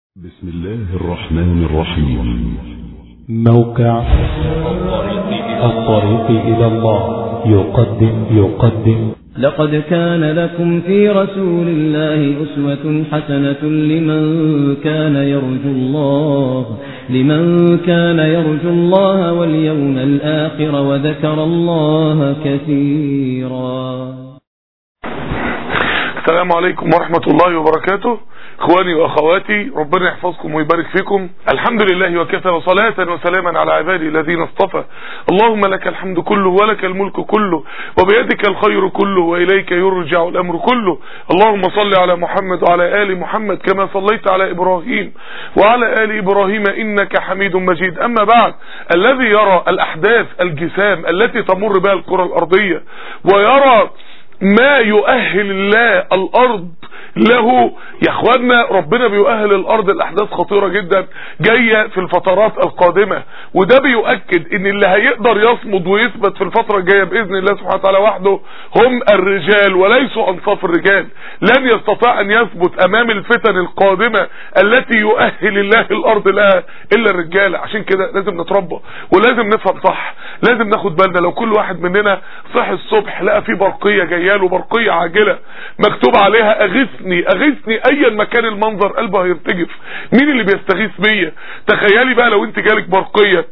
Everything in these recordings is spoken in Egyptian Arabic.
بسم الله الرحمن الرحيم موقع الطريق إلى الله يقدم يقدم لقد كان لكم في رسول الله أسوة حسنة لمن كان يرجو الله لمن كان يرجو الله واليوم الآخر وذكر الله كثيرا السلام عليكم ورحمة الله وبركاته اخواني واخواتي ربنا يحفظكم ويبارك فيكم الحمد لله وكفى وصلاة وسلاما على عبادي الذين اصطفى اللهم لك الحمد كله ولك الملك كله وبيدك الخير كله وإليك يرجع الأمر كله اللهم صل على محمد وعلى آل محمد كما صليت على إبراهيم وعلى آل إبراهيم إنك حميد مجيد أما بعد الذي يرى الأحداث الجسام التي تمر بها الكرة الأرضية ويرى ما يؤهل الله الارض له يا اخوانا ربنا بيؤهل الارض الاحداث خطيرة جدا جاية في الفترات القادمة وده بيؤكد ان اللي هيقدر يصمد ويثبت في الفترة الجاية باذن الله سبحانه وتعالى وحده هم الرجال وليسوا انصاف الرجال لن يستطيع ان يثبت امام الفتن القادمة التي يؤهل الله الارض لها الا الرجال عشان كده لازم نتربى ولازم نفهم صح لازم ناخد بالنا لو كل واحد مننا صحي الصبح لقى في برقية جايه له برقية عاجلة مكتوب عليها اغثني اغثني ايا مكان المنظر قلبه هيرتجف مين اللي بيستغيث بيا تخيلي بقى لو انت جالك برقية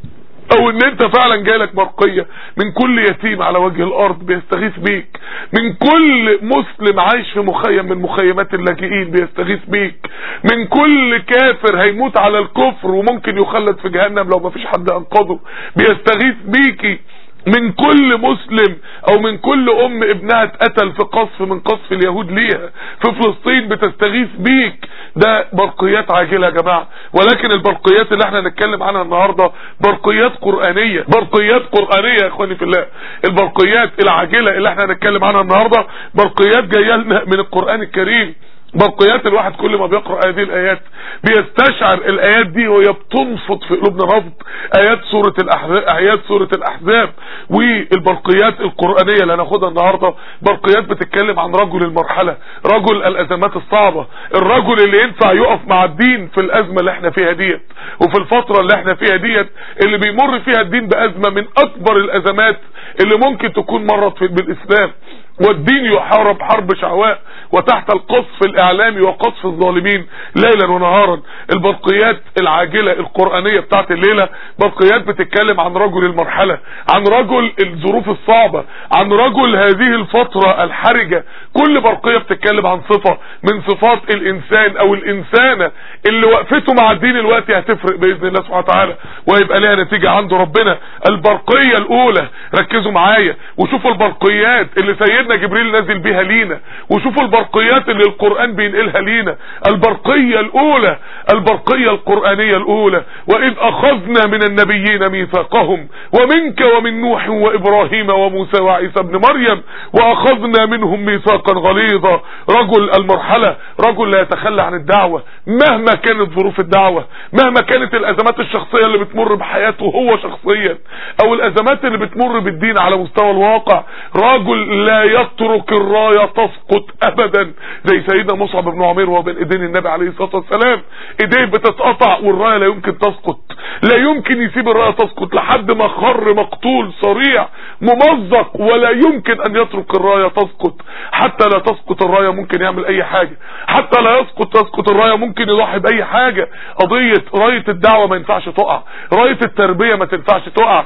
او ان انت فعلا جالك برقية من كل يتيم على وجه الارض بيستغيث بيك من كل مسلم عايش في مخيم من مخيمات اللاجئين بيستغيث بيك من كل كافر هيموت على الكفر وممكن يخلد في جهنم لو مفيش حد انقذه بيستغيث بيكي من كل مسلم او من كل ام ابنها اتقتل في قصف من قصف اليهود ليها في فلسطين بتستغيث بيك ده برقيات عاجلة يا جماعة ولكن البرقيات اللي احنا هنتكلم عنها النهاردة برقيات قرآنية برقيات قرآنية يا اخواني في الله البرقيات العاجلة اللي احنا هنتكلم عنها النهاردة برقيات جاية لنا من القرآن الكريم برقيات الواحد كل ما بيقرأ هذه الآيات بيستشعر الآيات دي وهي بتنفض في قلوبنا نفض آيات سورة الأحزاب آيات سورة الأحزاب والبرقيات القرآنية اللي هناخدها النهاردة برقيات بتتكلم عن رجل المرحلة رجل الأزمات الصعبة الرجل اللي ينفع يقف مع الدين في الأزمة اللي احنا فيها ديت وفي الفترة اللي احنا فيها ديت اللي بيمر فيها الدين بأزمة من أكبر الأزمات اللي ممكن تكون مرت بالإسلام والدين يحارب حرب شعواء وتحت القصف الاعلامي وقصف الظالمين ليلا ونهارا البرقيات العاجلة القرآنية بتاعت الليلة برقيات بتتكلم عن رجل المرحلة عن رجل الظروف الصعبة عن رجل هذه الفترة الحرجة كل برقية بتتكلم عن صفة من صفات الانسان او الانسانة اللي وقفته مع الدين الوقت هتفرق باذن الله سبحانه وتعالى ويبقى لها نتيجة عند ربنا البرقية الاولى ركزوا معايا وشوفوا البرقيات اللي سيدنا جبريل نازل بيها لينا وشوفوا البرقيات اللي القرآن بينقلها لينا البرقية الاولى البرقية القرآنية الاولى واذ اخذنا من النبيين ميثاقهم ومنك ومن نوح وابراهيم وموسى وعيسى ابن مريم واخذنا منهم ميثاقا غليظا رجل المرحلة رجل لا يتخلى عن الدعوة مهما كانت ظروف الدعوة مهما كانت الازمات الشخصية اللي بتمر بحياته هو شخصيا او الازمات اللي بتمر بالدين على مستوى الواقع رجل لا يترك الراية تسقط ابدا زي سيدنا مصعب بن عمير وبين ايدين النبي عليه الصلاة والسلام ايديه بتتقطع والراية لا يمكن تسقط لا يمكن يسيب الراية تسقط لحد ما خر مقتول صريع ممزق ولا يمكن ان يترك الراية تسقط حتى لا تسقط الراية ممكن يعمل اي حاجة حتى لا يسقط تسقط الراية ممكن يضحي باي حاجة قضية راية الدعوة ما ينفعش تقع راية التربية ما تنفعش تقع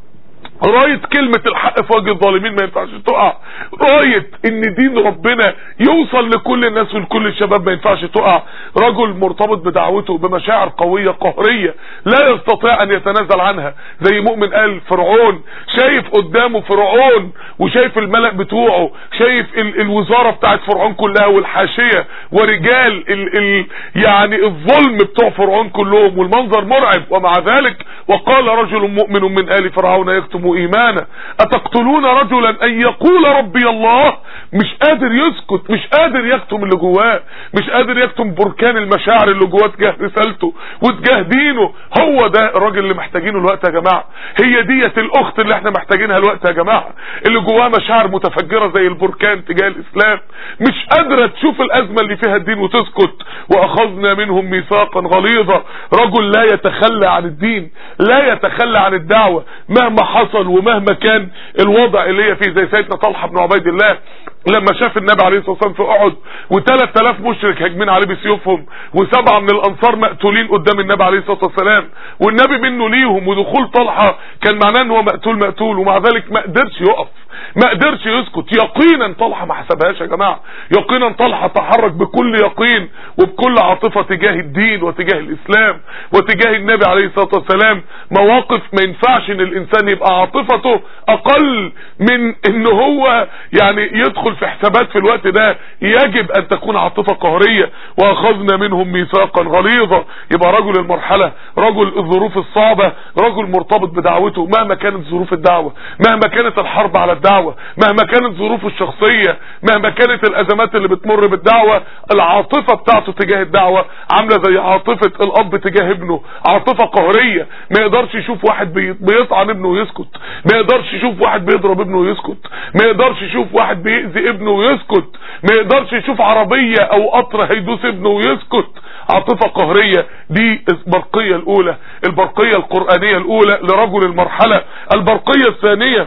راية كلمة الحق في وجه الظالمين ما ينفعش تقع راية ان دين ربنا يوصل لكل الناس ولكل الشباب ما ينفعش تقع رجل مرتبط بدعوته بمشاعر قوية قهرية لا يستطيع ان يتنازل عنها زي مؤمن قال فرعون شايف قدامه فرعون وشايف الملأ بتوعه شايف ال الوزارة بتاعت فرعون كلها والحاشية ورجال ال ال يعني الظلم بتوع فرعون كلهم والمنظر مرعب ومع ذلك وقال رجل مؤمن من آل فرعون يكتم زادهم ايمانا اتقتلون رجلا ان يقول ربي الله مش قادر يسكت مش قادر يكتم اللي جواه مش قادر يكتم بركان المشاعر اللي جواه تجاه رسالته وتجاه دينه هو ده الراجل اللي محتاجينه الوقت يا جماعه هي ديت الاخت اللي احنا محتاجينها الوقت يا جماعه اللي جواه مشاعر متفجره زي البركان تجاه الاسلام مش قادره تشوف الازمه اللي فيها الدين وتسكت واخذنا منهم ميثاقا غليظا رجل لا يتخلى عن الدين لا يتخلى عن الدعوه مهما حصل ومهما كان الوضع اللي هي فيه زي سيدنا طلحه بن عبيد الله لما شاف النبي عليه الصلاه والسلام في احد و3000 مشرك هاجمين عليه بسيوفهم وسبعه من الانصار مقتولين قدام النبي عليه الصلاه والسلام والنبي منه ليهم ودخول طلحه كان معناه ان هو مقتول مقتول ومع ذلك ما قدرش يقف ما قدرش يسكت يقينا طلحه ما حسبهاش يا جماعه يقينا طلحه تحرك بكل يقين وبكل عاطفه تجاه الدين وتجاه الاسلام وتجاه النبي عليه الصلاه والسلام مواقف ما ينفعش ان الانسان يبقى عاطفته اقل من ان هو يعني يدخل في حسابات في الوقت ده يجب ان تكون عاطفه قهريه واخذنا منهم ميثاقا غليظا يبقى رجل المرحله رجل الظروف الصعبه رجل مرتبط بدعوته مهما كانت ظروف الدعوه مهما كانت الحرب على الدعوه مهما كانت ظروفه الشخصيه مهما كانت الازمات اللي بتمر بالدعوه العاطفه بتاعته تجاه الدعوه عامله زي عاطفه الاب تجاه ابنه عاطفه قهريه ما يقدرش يشوف واحد بي- بيطعن ابنه ويسكت ما يقدرش يشوف واحد بيضرب ابنه ويسكت ما يقدرش يشوف واحد بيأذي ابنه ويسكت ما يقدرش يشوف عربيه او قطر هيدوس ابنه ويسكت عاطفه قهريه دي البرقيه الاولى البرقيه القرانيه الاولى لرجل المرحله البرقيه الثانيه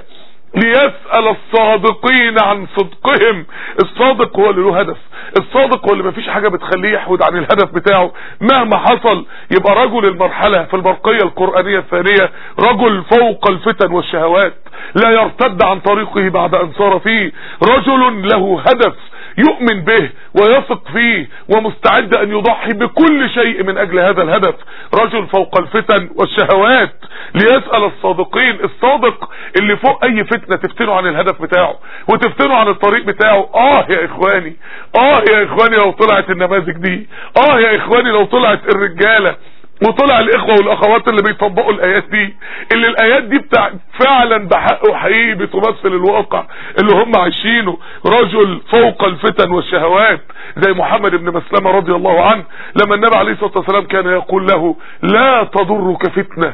ليسأل الصادقين عن صدقهم الصادق هو اللي له هدف الصادق هو اللي مفيش حاجة بتخليه يحود عن الهدف بتاعه مهما حصل يبقى رجل المرحلة في البرقية القرآنية الثانية رجل فوق الفتن والشهوات لا يرتد عن طريقه بعد أن صار فيه رجل له هدف يؤمن به ويثق فيه ومستعد ان يضحي بكل شيء من اجل هذا الهدف رجل فوق الفتن والشهوات ليسأل الصادقين الصادق اللي فوق اي فتنة تفتنه عن الهدف بتاعه وتفتنه عن الطريق بتاعه اه يا اخواني اه يا اخواني لو طلعت النماذج دي اه يا اخواني لو طلعت الرجالة وطلع الاخوة والاخوات اللي بيطبقوا الايات دي اللي الايات دي بتاع فعلا بحق وحقيقي بتمثل الواقع اللي هم عايشينه رجل فوق الفتن والشهوات زي محمد بن مسلمة رضي الله عنه لما النبي عليه الصلاة والسلام كان يقول له لا تضرك فتنة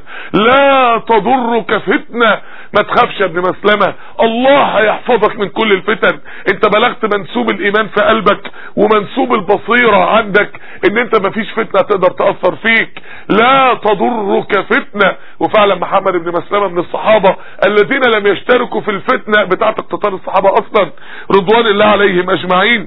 لا تضرك فتنة ما تخافش يا ابن مسلمة الله هيحفظك من كل الفتن انت بلغت منسوب الايمان في قلبك ومنسوب البصيرة عندك ان انت مفيش فتنة تقدر تأثر فيك لا تضرك فتنة وفعلا محمد بن مسلمة من الصحابة الذين لم يشتركوا في الفتنة بتاعت اقتتال الصحابة اصلا رضوان الله عليهم اجمعين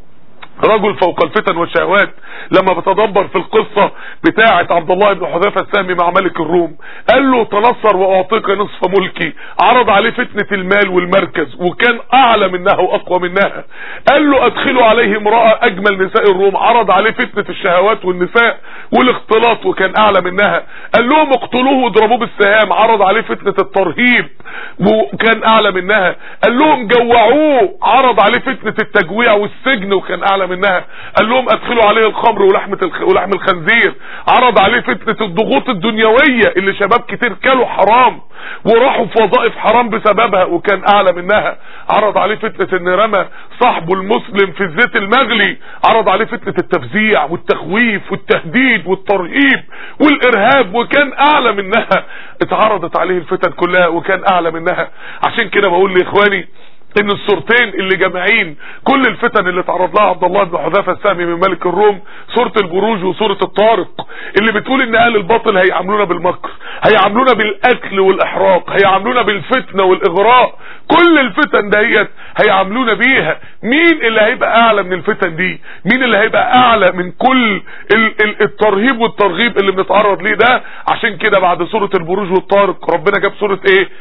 رجل فوق الفتن والشهوات لما بتدبر في القصة بتاعة عبد الله بن حذافة السامي مع ملك الروم قال له تنصر واعطيك نصف ملكي عرض عليه فتنة المال والمركز وكان اعلى منها واقوى منها قال له ادخلوا عليه امرأة اجمل نساء الروم عرض عليه فتنة الشهوات والنساء والاختلاط وكان اعلى منها قال لهم اقتلوه واضربوه بالسهام عرض عليه فتنة الترهيب وكان اعلى منها قال لهم جوعوه عرض عليه فتنة التجويع والسجن وكان اعلى منها قال لهم ادخلوا عليه الخمر ولحمة الخ... ولحم الخنزير عرض عليه فتنة الضغوط الدنيوية اللي شباب كتير كلوا حرام وراحوا في وظائف حرام بسببها وكان اعلى منها عرض عليه فتنة ان رمى صاحبه المسلم في الزيت المغلي عرض عليه فتنة التفزيع والتخويف والتهديد والترهيب والارهاب وكان اعلى منها اتعرضت عليه الفتن كلها وكان اعلى منها عشان كده بقول لاخواني ان الصورتين اللي جامعين كل الفتن اللي تعرض لها عبد الله بن حذافه السامي من ملك الروم سوره البروج وسوره الطارق اللي بتقول ان اهل الباطل هيعاملونا بالمكر هيعاملونا بالاكل والاحراق هيعاملونا بالفتنه والاغراء كل الفتن ديت هيعاملونا بيها مين اللي هيبقى اعلى من الفتن دي مين اللي هيبقى اعلى من كل ال ال الترهيب والترغيب اللي بنتعرض ليه ده عشان كده بعد سوره البروج والطارق ربنا جاب سوره ايه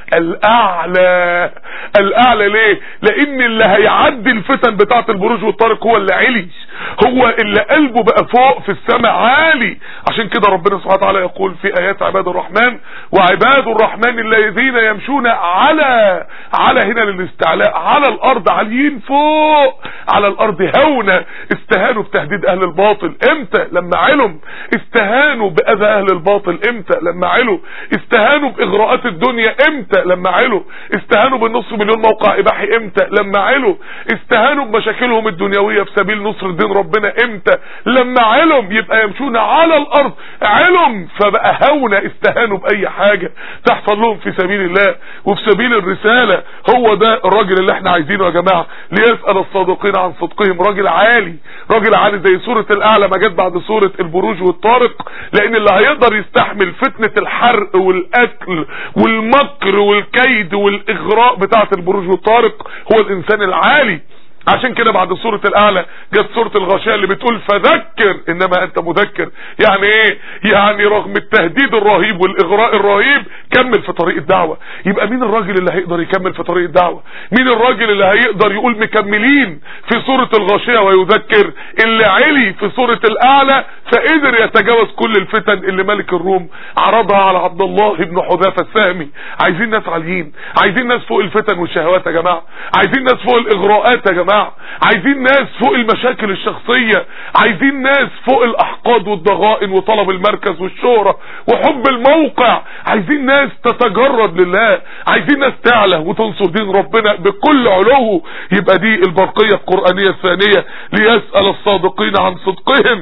الاعلى الاعلى ليه لان اللي هيعدي الفتن بتاعه البروج والطارق هو اللي علي هو اللي قلبه بقى فوق في السماء عالي عشان كده ربنا سبحانه وتعالى يقول في ايات عباد الرحمن وعباد الرحمن الذين يمشون على على على هنا للاستعلاء على الارض عاليين فوق على الارض هونة استهانوا بتهديد اهل الباطل امتى لما علم استهانوا باذى اهل الباطل امتى لما علوا استهانوا باغراءات الدنيا امتى لما علوا استهانوا بالنصف مليون موقع اباحي امتى لما علوا استهانوا بمشاكلهم الدنيوية في سبيل نصر دين ربنا امتى لما علم يبقى يمشون على الارض علم فبقى هونة استهانوا باي حاجة تحصل لهم في سبيل الله وفي سبيل الرسالة هو ده الراجل اللي احنا عايزينه يا جماعة ليسأل الصادقين عن صدقهم راجل عالي راجل عالي زي سورة الاعلى ما جت بعد سورة البروج والطارق لان اللي هيقدر يستحمل فتنة الحرق والاكل والمكر والكيد والاغراء بتاعة البروج والطارق هو الانسان العالي عشان كده بعد سورة الاعلى جت سورة الغاشية اللي بتقول فذكر انما انت مذكر يعني ايه يعني رغم التهديد الرهيب والاغراء الرهيب كمل في طريق الدعوة يبقى مين الراجل اللي هيقدر يكمل في طريق الدعوة مين الراجل اللي هيقدر يقول مكملين في سورة الغاشية ويذكر اللي علي في سورة الاعلى فقدر يتجاوز كل الفتن اللي ملك الروم عرضها على عبد الله بن حذافة السهمي عايزين ناس عاليين عايزين ناس فوق الفتن والشهوات يا جماعة عايزين ناس فوق الاغراءات يا جماعة عايزين ناس فوق المشاكل الشخصية عايزين ناس فوق الاحقاد والضغائن وطلب المركز والشهرة وحب الموقع عايزين ناس تتجرد لله عايزين ناس تعلى وتنصر دين ربنا بكل علو يبقى دي البرقية القرآنية الثانية ليسأل الصادقين عن صدقهم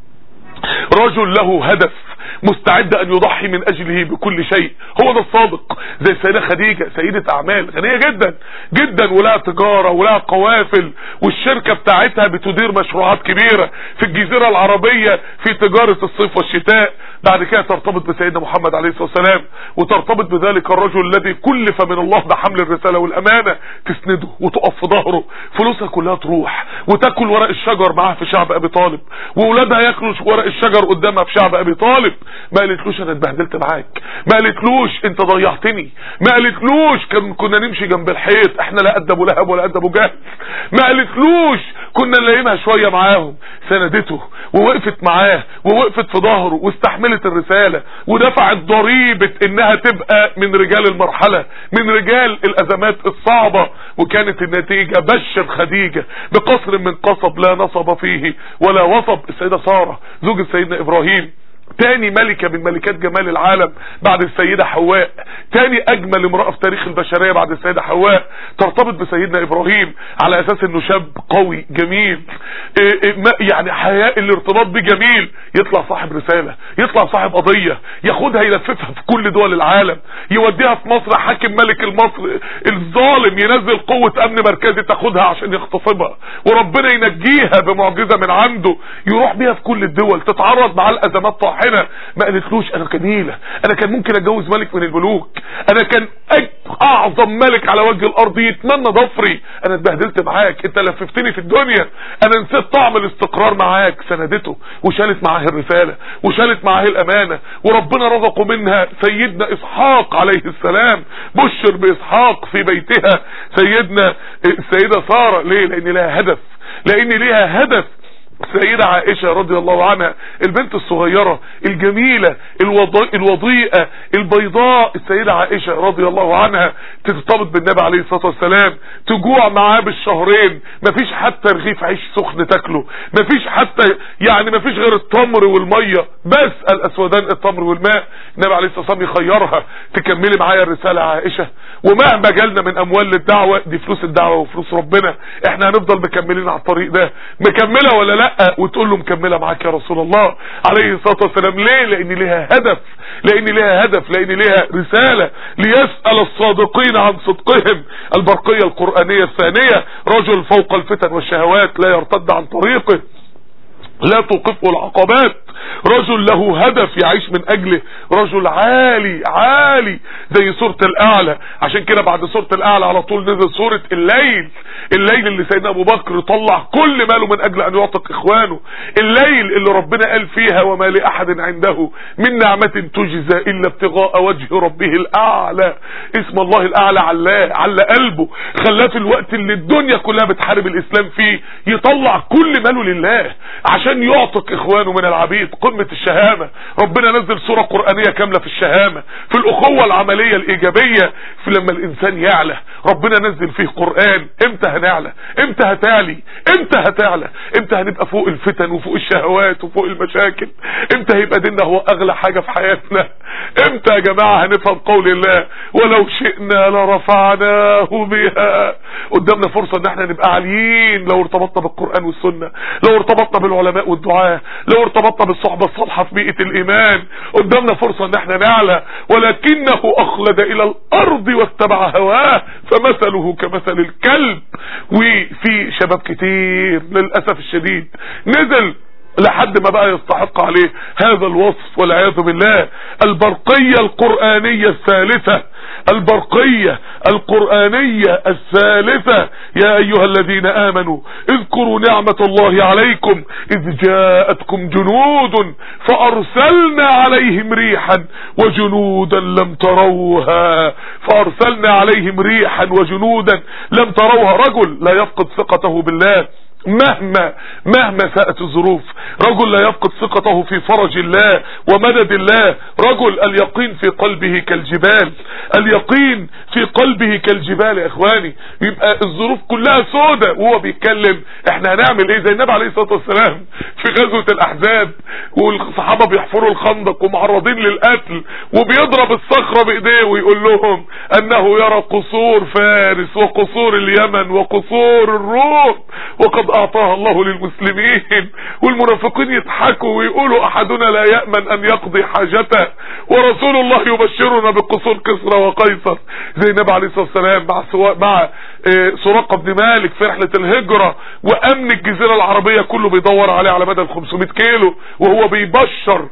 رجل له هدف مستعد ان يضحي من اجله بكل شيء هو ده الصادق زي السيدة خديجة سيدة اعمال غنية جدا جدا ولها تجارة ولها قوافل والشركة بتاعتها بتدير مشروعات كبيرة في الجزيرة العربية في تجارة الصيف والشتاء بعد كده ترتبط بسيدنا محمد عليه الصلاة والسلام وترتبط بذلك الرجل الذي كلف من الله بحمل الرسالة والامانة تسنده وتقف في ظهره فلوسها كلها تروح وتاكل ورق الشجر معاها في شعب ابي طالب واولادها ياكلوا ورق الشجر قدامها في شعب ابي طالب ما قالتلوش انا اتبهدلت معاك ما قالتلوش انت ضيعتني ما قالتلوش كان كنا نمشي جنب الحيط احنا لا قد ابو لهب ولا قد ابو جهل ما قالتلوش كنا نلاقيها شويه معاهم سندته ووقفت معاه ووقفت في ظهره واستحملت الرساله ودفعت ضريبه انها تبقى من رجال المرحله من رجال الازمات الصعبه وكانت النتيجه بشر خديجه بقصر من قصب لا نصب فيه ولا وصب السيده ساره زوجة سيدنا ابراهيم تاني ملكة من ملكات جمال العالم بعد السيدة حواء تاني اجمل امرأة في تاريخ البشرية بعد السيدة حواء ترتبط بسيدنا ابراهيم على اساس انه شاب قوي جميل إيه إيه يعني حياء الارتباط بيه جميل يطلع صاحب رسالة يطلع صاحب قضية ياخدها يلففها في كل دول العالم يوديها في مصر حاكم ملك المصر الظالم ينزل قوة امن مركزي تاخدها عشان يغتصبها وربنا ينجيها بمعجزة من عنده يروح بيها في كل الدول تتعرض مع الازمات طاحنة ما قالتلوش انا جميلة انا كان ممكن اتجوز ملك من الملوك انا كان اعظم ملك على وجه الارض يتمنى ضفري انا اتبهدلت معاك انت لففتني في الدنيا انا نسيت طعم الاستقرار معاك سندته وشالت معاه الرسالة وشالت معاه الامانة وربنا رزقه منها سيدنا اسحاق عليه السلام بشر باسحاق في بيتها سيدنا السيدة سارة ليه لان لها هدف لان ليها هدف سيدة عائشة رضي الله عنها البنت الصغيرة الجميلة الوضي... الوضيئة البيضاء السيدة عائشة رضي الله عنها ترتبط بالنبي عليه الصلاة والسلام تجوع معاه بالشهرين مفيش حتى رغيف عيش سخن تاكله مفيش حتى يعني مفيش غير التمر والمية بس الاسودان التمر والماء النبي عليه الصلاة والسلام يخيرها تكملي معايا الرسالة عائشة ومهما جالنا من اموال للدعوة دي فلوس الدعوة وفلوس ربنا احنا هنفضل مكملين على الطريق ده مكملة ولا لا وتقول له مكملة معاك يا رسول الله عليه الصلاة والسلام ليه لان ليها هدف لان ليها هدف لان ليها رسالة ليسأل الصادقين عن صدقهم البرقية القرآنية الثانية رجل فوق الفتن والشهوات لا يرتد عن طريقه لا توقفه العقبات رجل له هدف يعيش من اجله رجل عالي عالي زي سورة الاعلى عشان كده بعد سورة الاعلى على طول نزل سورة الليل الليل اللي سيدنا ابو بكر طلع كل ماله من اجل ان يعتق اخوانه الليل اللي ربنا قال فيها وما لاحد عنده من نعمة تجزى الا ابتغاء وجه ربه الاعلى اسم الله الاعلى علاه على قلبه خلاه في الوقت اللي الدنيا كلها بتحارب الاسلام فيه يطلع كل ماله لله عشان يعتق اخوانه من العبيد الشديد قمة الشهامة ربنا نزل سورة قرآنية كاملة في الشهامة في الأخوة العملية الإيجابية في لما الإنسان يعلى ربنا نزل فيه قرآن امتى هنعلى امتى هتعلي امتى هتعلى امتى هنبقى فوق الفتن وفوق الشهوات وفوق المشاكل امتى هيبقى ديننا هو أغلى حاجة في حياتنا امتى يا جماعة هنفهم قول الله ولو شئنا لرفعناه بها قدامنا فرصة ان احنا نبقى عاليين لو ارتبطنا بالقرآن والسنة لو ارتبطنا بالعلماء والدعاة لو ارتبطنا بالصحبة الصالحة في بيئة الايمان قدامنا فرصة ان احنا نعلى ولكنه اخلد الى الارض واتبع هواه فمثله كمثل الكلب وفي شباب كتير للأسف الشديد نزل لحد ما بقى يستحق عليه هذا الوصف والعياذ بالله البرقية القرآنية الثالثة البرقية القرآنية الثالثة يا أيها الذين آمنوا اذكروا نعمة الله عليكم إذ جاءتكم جنود فأرسلنا عليهم ريحا وجنودا لم تروها فأرسلنا عليهم ريحا وجنودا لم تروها رجل لا يفقد ثقته بالله مهما مهما ساءت الظروف رجل لا يفقد ثقته في فرج الله ومدد الله رجل اليقين في قلبه كالجبال اليقين في قلبه كالجبال يا اخواني يبقى الظروف كلها سودة وهو بيتكلم احنا هنعمل ايه زي النبي عليه الصلاة والسلام في غزوة الاحزاب والصحابة بيحفروا الخندق ومعرضين للقتل وبيضرب الصخرة بايديه ويقول لهم انه يرى قصور فارس وقصور اليمن وقصور الروم وقد اعطاها الله للمسلمين والمنافقين يضحكوا ويقولوا احدنا لا يأمن ان يقضي حاجته ورسول الله يبشرنا بقصور كسرى وقيصر زي النبي عليه الصلاة والسلام مع سواء مع اه سراقة بن مالك في رحلة الهجرة وامن الجزيرة العربية كله بيدور عليه على مدى ال 500 كيلو وهو بيبشر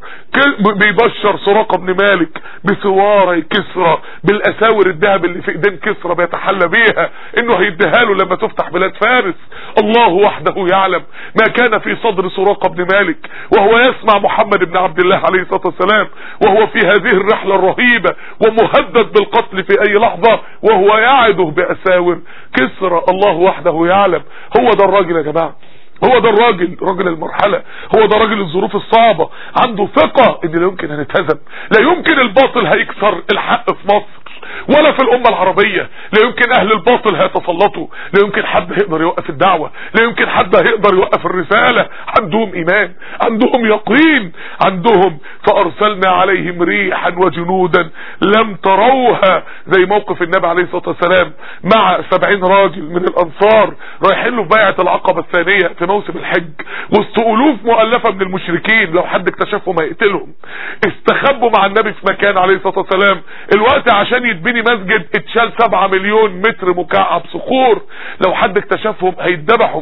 بيبشر سراقة بن مالك بسوارة كسرى بالاساور الذهب اللي في ايدين كسرى بيتحلى بيها انه هيديها له لما تفتح بلاد فارس الله وحده يعلم ما كان في صدر سراقة بن مالك وهو يسمع محمد بن عبد الله عليه الصلاة والسلام وهو في هذه الرحلة الرهيبة ومهدد بالقتل في اي لحظة وهو يعده بأساور كسرى الله وحده يعلم هو ده الراجل يا جماعة هو ده الراجل راجل المرحلة هو ده راجل الظروف الصعبة عنده ثقة ان لا يمكن هنتهزم لا يمكن الباطل هيكسر الحق في مصر ولا في الامة العربية لا يمكن اهل الباطل هيتسلطوا لا يمكن حد هيقدر يوقف الدعوة لا يمكن حد هيقدر يوقف الرسالة عندهم ايمان عندهم يقين عندهم فارسلنا عليهم ريحا وجنودا لم تروها زي موقف النبي عليه الصلاة والسلام مع سبعين راجل من الانصار رايحين له في بيعة العقبة الثانية في موسم الحج وسط الوف مؤلفة من المشركين لو حد اكتشفهم هيقتلهم استخبوا مع النبي في مكان عليه الصلاة والسلام الوقت عشان يتبني مسجد اتشال سبعة مليون متر مكعب صخور لو حد اكتشفهم هيتذبحوا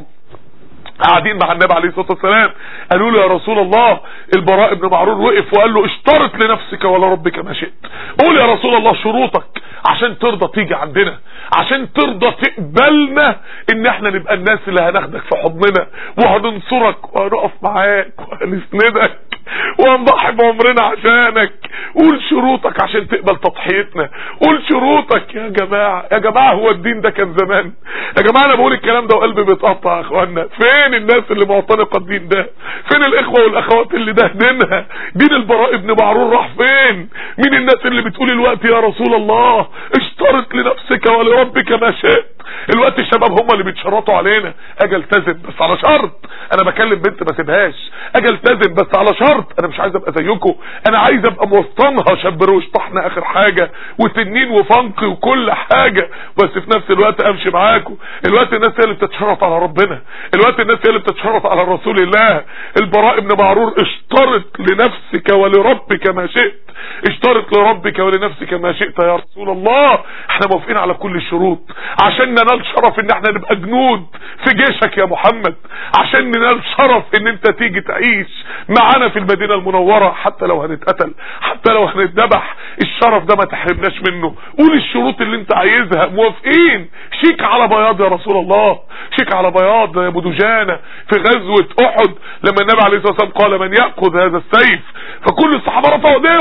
قاعدين مع النبي عليه الصلاة والسلام قالوا له يا رسول الله البراء بن معرور وقف وقال له اشترط لنفسك ولا ربك ما شئت قول يا رسول الله شروطك عشان ترضى تيجي عندنا عشان ترضى تقبلنا ان احنا نبقى الناس اللي هناخدك في حضننا وهننصرك وهنقف معاك وهنسندك وهنضحي بعمرنا عشانك قول شروطك عشان تقبل تضحيتنا قول شروطك يا جماعة يا جماعة هو الدين ده كان زمان يا جماعة انا بقول الكلام ده وقلبي بيتقطع يا اخوانا فين الناس اللي معتنقة الدين ده فين الاخوة والاخوات اللي ده دينها دين البراء ابن معرور راح فين مين الناس اللي بتقول الوقت يا رسول الله اشترط لنفسك ولربك ما شئت الوقت الشباب هم اللي بيتشرطوا علينا اجي التزم بس على شرط انا بكلم بنت ما سيبهاش اجي التزم بس على شرط انا مش عايز ابقى زيكم انا عايز ابقى موسطنها شاب روش طحن اخر حاجة وتنين وفنقي وكل حاجة بس في نفس الوقت امشي معاكم الوقت الناس هي اللي بتتشرط على ربنا الوقت الناس هي اللي بتتشرط على رسول الله البراء ابن معرور اشترط لنفسك ولربك ما شئت اشترط لربك ولنفسك ما شئت يا رسول الله احنا موافقين على كل الشروط عشان ننال شرف ان احنا نبقى جنود في جيشك يا محمد عشان ننال شرف ان انت تيجي تعيش معانا في المدينة المنورة حتى لو هنتقتل حتى لو هنتذبح الشرف ده ما تحرمناش منه قول الشروط اللي انت عايزها موافقين شيك على بياض يا رسول الله شيك على بياض يا ابو دجانة في غزوة احد لما النبي عليه الصلاة والسلام قال من يأخذ هذا السيف فكل الصحابة رفعوا ايديهم النبي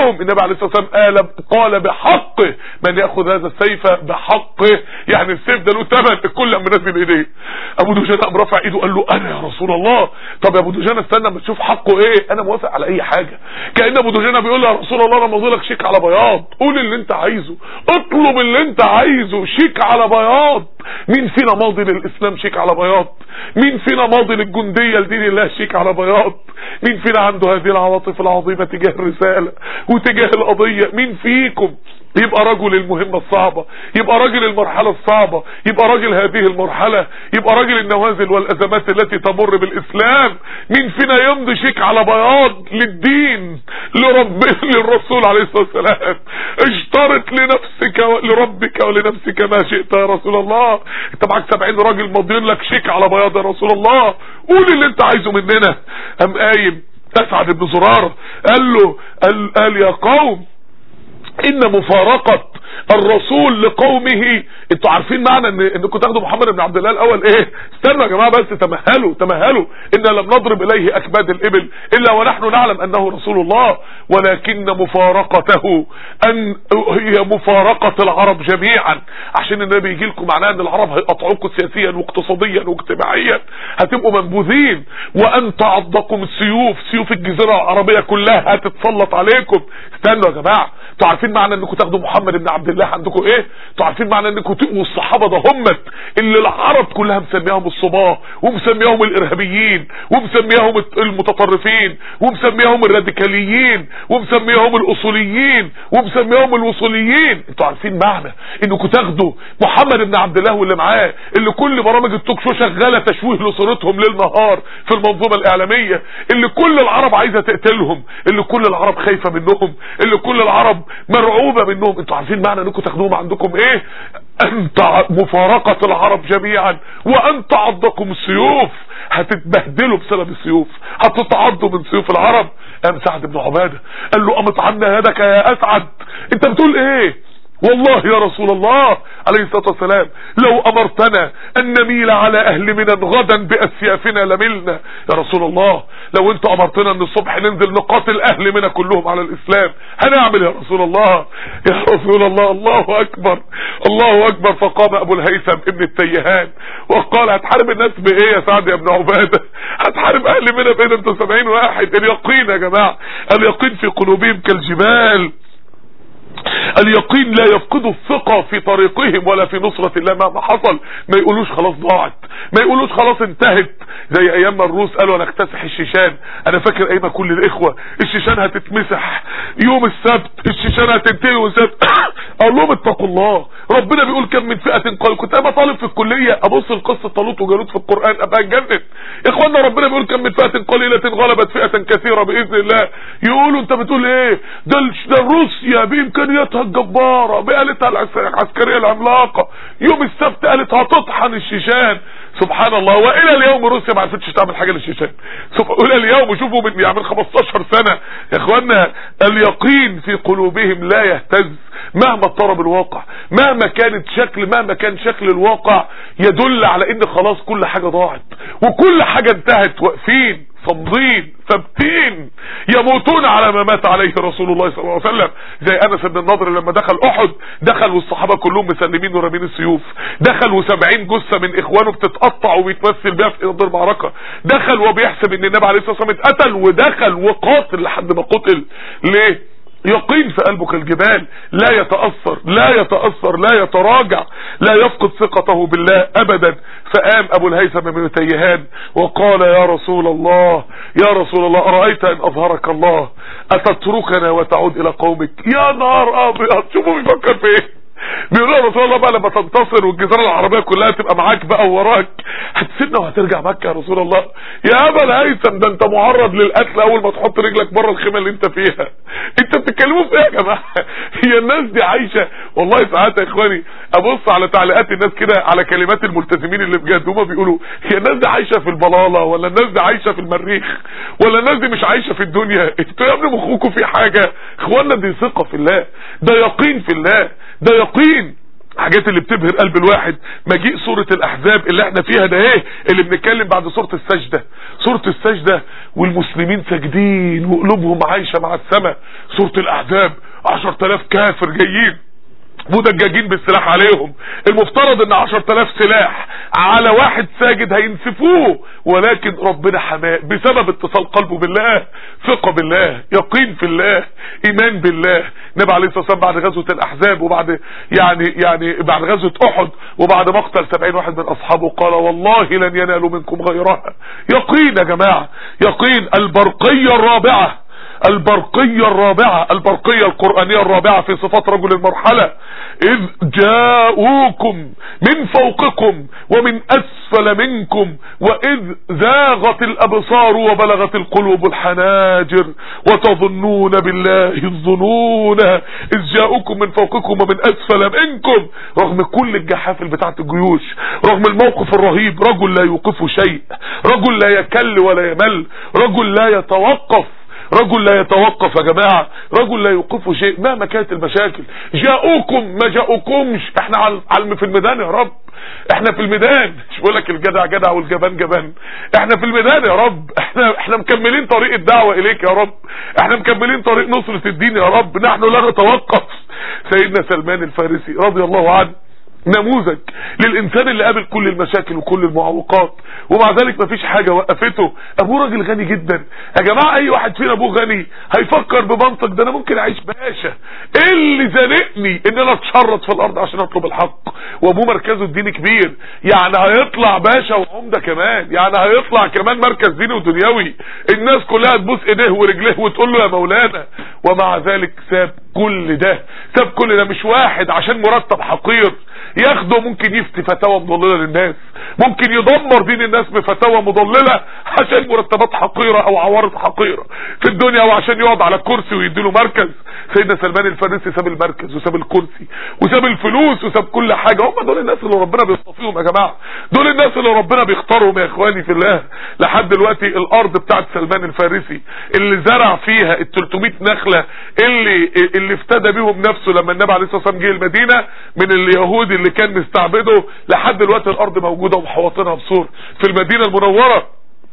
عليه الصلاه والسلام قال قال بحقه من ياخذ هذا السيف بحقه يعني السيف ده له ثمن الكل لما نزل ايديه ابو دجانه قام رفع ايده قال له انا يا رسول الله طب يا ابو دجانه استنى اما تشوف حقه ايه انا موافق على اي حاجه كان ابو دجانه بيقول له يا رسول الله انا ماضي لك شيك على بياض قول اللي انت عايزه اطلب اللي انت عايزه شيك على بياض مين فينا ماضي للاسلام شيك على بياض مين فينا ماضي للجنديه لدين الله شيك على بياض مين فينا عنده هذه العواطف العظيمه تجاه الرساله وتجاه القضيه مين فيكم يبقى رجل المهمة الصعبة يبقى راجل المرحلة الصعبة يبقى راجل هذه المرحلة يبقى راجل النوازل والأزمات التي تمر بالإسلام مين فينا يمضي شيك على بياض للدين لرب للرسول عليه الصلاة والسلام اشترط لنفسك لربك ولنفسك ما شئت يا رسول الله انت معاك سبعين راجل ماضيين لك شيك على بياض يا رسول الله قول اللي انت عايزه مننا قام قايم اسعد بن زرارة قال له قال, قال يا قوم ان مفارقة الرسول لقومه انتوا عارفين معنى ان انكم تاخدوا محمد بن عبد الله الاول ايه استنوا يا جماعه بس تمهلوا تمهلوا ان لم نضرب اليه اكباد الابل الا ونحن نعلم انه رسول الله ولكن مفارقته ان هي مفارقه العرب جميعا عشان النبي يجي لكم معناه ان العرب هيقطعوكم سياسيا واقتصاديا واجتماعيا هتبقوا منبوذين وان تعضكم السيوف سيوف الجزيره العربيه كلها هتتسلط عليكم استنوا يا جماعه انتوا عارفين معنى انكم تاخدوا محمد بن عبد الله عندكم ايه انتوا عارفين معنى انكم تقوا الصحابه ده همت اللي العرب كلها مسمياهم الصباه ومسمياهم الارهابيين ومسمياهم المتطرفين ومسمياهم الراديكاليين ومسمياهم الاصوليين ومسمياهم الوصوليين انتوا عارفين معنى انكم تاخدوا محمد بن عبد الله واللي معاه اللي كل برامج التوك شو شغاله تشويه لصورتهم ليل نهار في المنظومه الاعلاميه اللي كل العرب عايزه تقتلهم اللي كل العرب خايفه منهم اللي كل العرب مرعوبه منهم انتوا عارفين معنى انكم تاخدوهم عندكم ايه انت مفارقة العرب جميعا وان تعضكم السيوف هتتبهدلوا بسبب السيوف هتتعضوا من سيوف العرب قام سعد بن عبادة قال له قامت عنا يدك يا اسعد انت بتقول ايه والله يا رسول الله عليه الصلاة والسلام لو امرتنا ان نميل على اهل منى غدا باسيافنا لملنا يا رسول الله لو انت امرتنا ان الصبح ننزل نقاتل اهل منى كلهم على الاسلام هنعمل يا رسول الله يا رسول الله الله اكبر الله اكبر فقام ابو الهيثم ابن التيهان وقال هتحارب الناس بايه يا سعد يا ابن عبادة هتحارب اهل منى بين انتوا 70 واحد اليقين يا جماعة اليقين في قلوبهم كالجبال اليقين لا يفقدوا الثقة في طريقهم ولا في نصرة الله مهما حصل ما يقولوش خلاص ضاعت ما يقولوش خلاص انتهت زي ايام ما الروس قالوا هنكتسح الشيشان انا فاكر ايام كل الاخوة الشيشان هتتمسح يوم السبت الشيشان هتنتهي يوم السبت اقول لهم اتقوا الله ربنا بيقول كم من فئة قال كنت انا طالب في الكلية ابص لقصة طالوت وجالوت في القرآن ابقى اتجنن اخوانا ربنا بيقول كم من فئة قليلة غلبت فئة كثيرة باذن الله يقولوا انت بتقول ايه ده ده روسيا بامكانياتها الجبارة بآلتها العسكرية العملاقة يوم السبت قالت هتطحن الشيشان سبحان الله والى اليوم روسيا ما عرفتش تعمل حاجه للشيشان الى اليوم شوفوا من يعني من 15 سنه يا اخوانا اليقين في قلوبهم لا يهتز مهما اضطرب الواقع مهما كانت شكل مهما كان شكل الواقع يدل على ان خلاص كل حاجه ضاعت وكل حاجه انتهت واقفين صامدين ثابتين يموتون على ما مات عليه رسول الله صلى الله عليه وسلم زي انس بن النضر لما دخل احد دخل والصحابه كلهم مسلمين ورامين السيوف دخل وسبعين جثه من اخوانه بتتقطع وبيتمثل بيها في ارض المعركه دخل وبيحسب ان النبي عليه الصلاه والسلام اتقتل ودخل وقاتل لحد ما قتل ليه يقين في قلبه كالجبال لا يتأثر لا يتأثر لا يتراجع لا يفقد ثقته بالله ابدا فقام ابو الهيثم بن تيهان وقال يا رسول الله يا رسول الله أرأيت ان اظهرك الله اتتركنا وتعود الى قومك يا نار ابيض شوفوا بيفكر في ايه بيقول له رسول الله بقى لما تنتصر والجزيره العربيه كلها تبقى معاك بقى ووراك هتسيبنا وهترجع مكه يا رسول الله يا ابا الهيثم ده انت معرض للقتل اول ما تحط رجلك بره الخيمه اللي انت فيها انت بتتكلموا في ايه يا جماعه هي الناس دي عايشه والله ساعات يا اخواني ابص على تعليقات الناس كده على كلمات الملتزمين اللي بجد هما بيقولوا هي الناس دي عايشه في البلاله ولا الناس دي عايشه في المريخ ولا الناس دي مش عايشه في الدنيا انتوا يا ابني مخكم في حاجه اخوانا دي ثقه في الله ده يقين في الله ده يقين حاجات اللي بتبهر قلب الواحد مجيء سورة الاحزاب اللي احنا فيها ده ايه اللي بنتكلم بعد سورة السجدة سورة السجدة والمسلمين ساجدين وقلوبهم عايشة مع السماء سورة الاحزاب 10000 كافر جايين مدججين بالسلاح عليهم المفترض ان عشر تلاف سلاح على واحد ساجد هينسفوه ولكن ربنا حماه بسبب اتصال قلبه بالله ثقة بالله يقين في الله ايمان بالله النبي عليه الصلاة والسلام بعد غزوة الاحزاب وبعد يعني يعني بعد غزوة احد وبعد مقتل سبعين واحد من اصحابه قال والله لن ينالوا منكم غيرها يقين يا جماعة يقين البرقية الرابعة البرقية الرابعة البرقية القرآنية الرابعة في صفات رجل المرحلة إذ جاءوكم من فوقكم ومن أسفل منكم وإذ زاغت الأبصار وبلغت القلوب الحناجر وتظنون بالله الظنون إذ جاءوكم من فوقكم ومن أسفل منكم رغم كل الجحافل بتاعت الجيوش رغم الموقف الرهيب رجل لا يوقفه شيء رجل لا يكل ولا يمل رجل لا يتوقف رجل لا يتوقف يا جماعة رجل لا يوقفه شيء مهما كانت المشاكل جاءوكم ما جاءوكمش احنا على في الميدان يا رب احنا في الميدان مش بقول لك الجدع جدع والجبان جبان احنا في الميدان يا رب احنا احنا مكملين طريق الدعوة اليك يا رب احنا مكملين طريق نصرة الدين يا رب نحن لا نتوقف سيدنا سلمان الفارسي رضي الله عنه نموذج للانسان اللي قابل كل المشاكل وكل المعوقات ومع ذلك مفيش حاجة وقفته ابوه راجل غني جدا يا جماعة اي واحد فينا ابوه غني هيفكر بمنطق ده انا ممكن اعيش باشا ايه اللي زنقني ان انا اتشرط في الارض عشان اطلب الحق وابوه مركزه الديني كبير يعني هيطلع باشا وعمدة كمان يعني هيطلع كمان مركز ديني ودنيوي الناس كلها تبوس ايديه ورجليه وتقول له يا مولانا ومع ذلك ساب كل ده ساب كل ده مش واحد عشان مرتب حقير ياخده ممكن يفتي فتاوى مضللة للناس ممكن يدمر دين الناس بفتاوى مضللة عشان مرتبات حقيرة او عوارض حقيرة في الدنيا او عشان يقعد على كرسي ويديله مركز سيدنا سلمان الفارسي ساب المركز وساب الكرسي وساب الفلوس وساب كل حاجة هم دول الناس اللي ربنا بيصطفيهم يا جماعة دول الناس اللي ربنا بيختارهم يا اخواني في الله لحد دلوقتي الارض بتاعت سلمان الفارسي اللي زرع فيها ال 300 نخلة اللي اللي افتدى بيهم نفسه لما النبي عليه الصلاة والسلام جه المدينة من اليهود اللي كان مستعبده لحد دلوقتي الارض موجودة ومحوطينها بسور في المدينة المنورة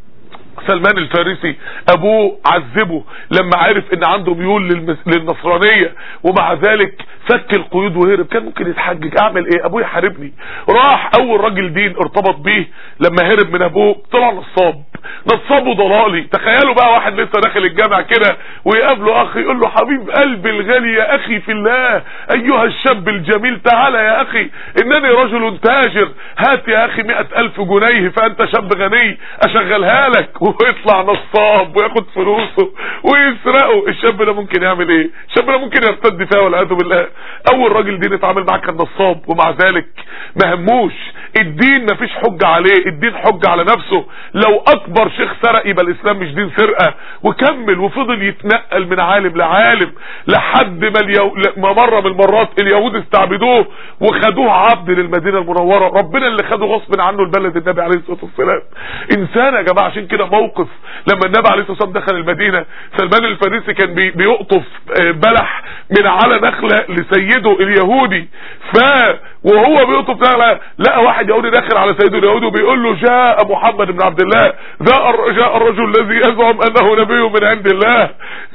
سلمان الفارسي ابوه عذبه لما عرف ان عنده ميول للمس... للنصرانية ومع ذلك فك القيود وهرب كان ممكن يتحجج اعمل ايه ابويا حاربني راح اول راجل دين ارتبط بيه لما هرب من ابوه طلع نصاب نصاب وضلالي تخيلوا بقى واحد لسه داخل الجامع كده ويقابله اخ يقول له حبيب قلبي الغالي يا اخي في الله ايها الشاب الجميل تعالى يا اخي انني رجل تاجر هات يا اخي مئة الف جنيه فانت شاب غني اشغلها لك ويطلع نصاب وياخد فلوسه ويسرقه الشاب ده ممكن يعمل ايه الشاب ده ممكن يرتد فيها والعياذ بالله اول راجل دين اتعامل معاه كان نصاب ومع ذلك ما هموش الدين مفيش حجة عليه الدين حجة على نفسه لو اكبر شيخ سرق يبقى الاسلام مش دين سرقة وكمل وفضل يتنقل من عالم لعالم لحد ما, اليو... ما مرة من المرات اليهود استعبدوه وخدوه عبد للمدينة المنورة ربنا اللي خده غصب عنه البلد النبي عليه الصلاة والسلام انسان يا جماعة عشان كده موقف لما النبي عليه الصلاة والسلام دخل المدينة سلمان الفارسي كان بي... بيقطف بلح من على نخلة لسيده اليهودي ف وهو بيقطف نخلة لقى واحد يهودي داخل على سيده اليهودي وبيقول له جاء محمد بن عبد الله جاء الرجل الذي يزعم انه نبي من عند الله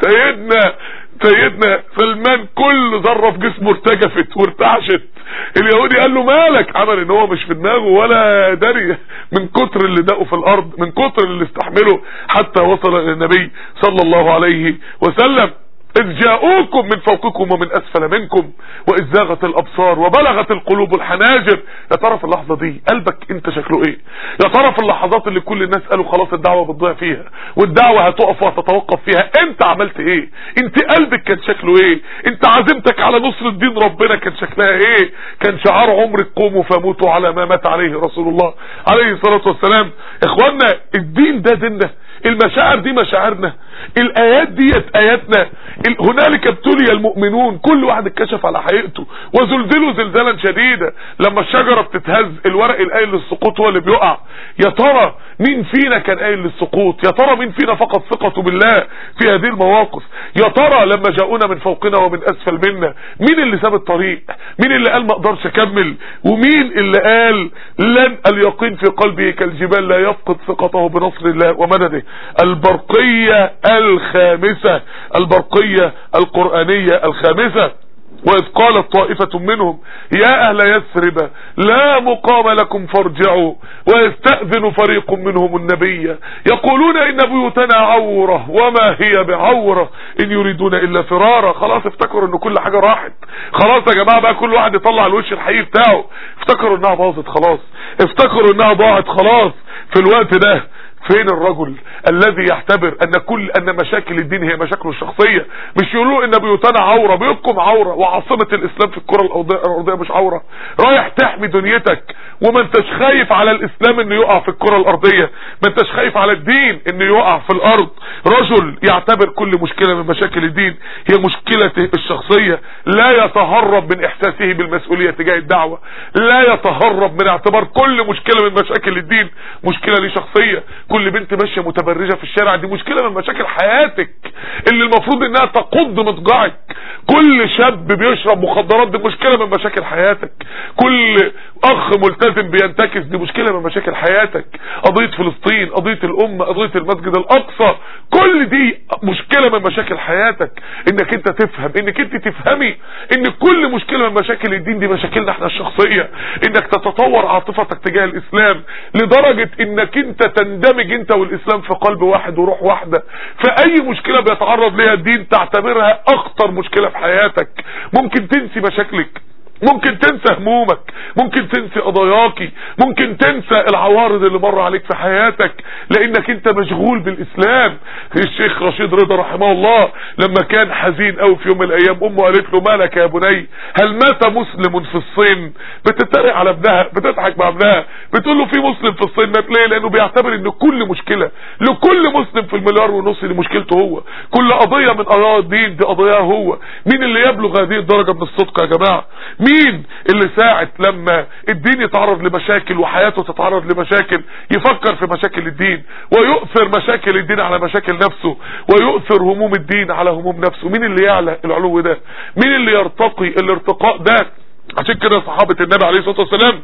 سيدنا سيدنا سلمان كل ذره في جسمه ارتجفت وارتعشت اليهودي قال له مالك عمل ان هو مش في دماغه ولا داري من كتر اللي دقه في الارض من كتر اللي استحمله حتى وصل الى النبي صلى الله عليه وسلم إذ جاءوكم من فوقكم ومن أسفل منكم وإذ زاغت الأبصار وبلغت القلوب الحناجر يا ترى في اللحظة دي قلبك انت شكله ايه يا ترى في اللحظات اللي كل الناس قالوا خلاص الدعوة بتضيع فيها والدعوة هتقف وهتتوقف فيها انت عملت ايه انت قلبك كان شكله ايه انت عزمتك على نصر الدين ربنا كان شكلها ايه كان شعار عمرك قوموا فموتوا على ما مات عليه رسول الله عليه الصلاة والسلام اخوانا الدين ده ديننا المشاعر دي مشاعرنا الايات ديت اياتنا هنالك ابتلي المؤمنون كل واحد اتكشف على حقيقته وزلزلوا زلزالا شديدا لما الشجرة بتتهز الورق القايل للسقوط هو اللي بيقع يا ترى مين فينا كان قايل للسقوط يا ترى مين فينا فقد ثقته بالله في هذه المواقف يا ترى لما جاءونا من فوقنا ومن اسفل منا مين اللي ساب الطريق مين اللي قال ما اقدرش اكمل ومين اللي قال لن اليقين في قلبه كالجبال لا يفقد ثقته بنصر الله ومدده البرقية الخامسة البرقية الآية القرآنية الخامسة وإذ قالت طائفة منهم يا أهل يثرب لا مقام لكم فارجعوا ويستأذن فريق منهم النبي يقولون إن بيوتنا عورة وما هي بعورة إن يريدون إلا فرارا خلاص افتكروا إن كل حاجة راحت خلاص يا جماعة بقى كل واحد يطلع الوش الحقيقي بتاعه افتكروا إنها باظت خلاص افتكروا إنها ضاعت خلاص في الوقت ده فين الرجل الذي يعتبر ان كل ان مشاكل الدين هي مشاكله الشخصية مش يقولوا ان بيوتنا عورة بيوتكم عورة وعاصمة الاسلام في الكرة الارضية مش عورة رايح تحمي دنيتك وما انتش خايف على الاسلام انه يقع في الكرة الارضية ما انتش خايف على الدين انه يقع في الارض رجل يعتبر كل مشكلة من مشاكل الدين هي مشكلته الشخصية لا يتهرب من احساسه بالمسؤولية تجاه الدعوة لا يتهرب من اعتبار كل مشكلة من مشاكل الدين مشكلة ليه شخصية كل بنت ماشيه متبرجه في الشارع دي مشكله من مشاكل حياتك اللي المفروض انها تقض مضجعك كل شاب بيشرب مخدرات دي مشكله من مشاكل حياتك كل اخ ملتزم بينتكس دي مشكله من مشاكل حياتك قضيه فلسطين قضيه الامه قضيه المسجد الاقصى كل دي مشكله من مشاكل حياتك انك انت تفهم انك انت تفهمي ان كل مشكله من مشاكل الدين دي مشاكلنا احنا الشخصيه انك تتطور عاطفتك تجاه الاسلام لدرجه انك انت تندمج انت والاسلام في قلب واحد وروح واحده فاي مشكله بيتعرض ليها الدين تعتبرها اخطر مشكله في حياتك ممكن تنسي مشاكلك ممكن تنسى همومك ممكن تنسى قضاياكي ممكن تنسى العوارض اللي مر عليك في حياتك لانك انت مشغول بالاسلام الشيخ رشيد رضا رحمه الله لما كان حزين قوي في يوم من الايام امه قالت له مالك يا بني هل مات مسلم في الصين بتتريق على ابنها بتضحك مع ابنها بتقول له في مسلم في الصين مات ليه لانه بيعتبر ان كل مشكله لكل مسلم في المليار ونص دي مشكلته هو كل قضيه من قضايا الدين دي قضاياه هو مين اللي يبلغ هذه الدرجه من الصدق يا جماعه مين اللي ساعة لما الدين يتعرض لمشاكل وحياته تتعرض لمشاكل يفكر في مشاكل الدين ويؤثر مشاكل الدين على مشاكل نفسه ويؤثر هموم الدين على هموم نفسه مين اللي يعلى العلو ده مين اللي يرتقي الارتقاء ده عشان كده صحابة النبي عليه الصلاة والسلام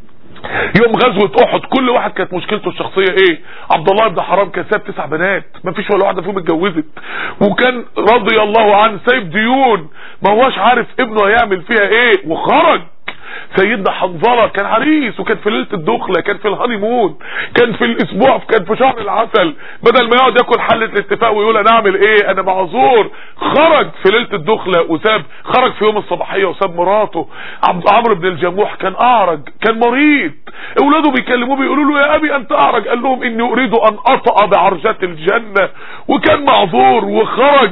يوم غزوة احد كل واحد كانت مشكلته الشخصية ايه عبد الله بن حرام كان سايب تسع بنات ما فيش ولا واحدة فيهم اتجوزت وكان رضي الله عنه سايب ديون ما هواش عارف ابنه هيعمل فيها ايه وخرج سيدنا حنظله كان عريس وكان في ليله الدخله كان في الهاني مون كان في الاسبوع كان في شهر العسل بدل ما يقعد ياكل حله الاتفاق ويقول انا اعمل ايه انا معذور خرج في ليله الدخله وساب خرج في يوم الصباحيه وساب مراته عبد عمرو بن الجموح كان اعرج كان مريض اولاده بيكلموه بيقولوا له يا ابي انت اعرج قال لهم اني اريد ان اطأ بعرجات الجنه وكان معذور وخرج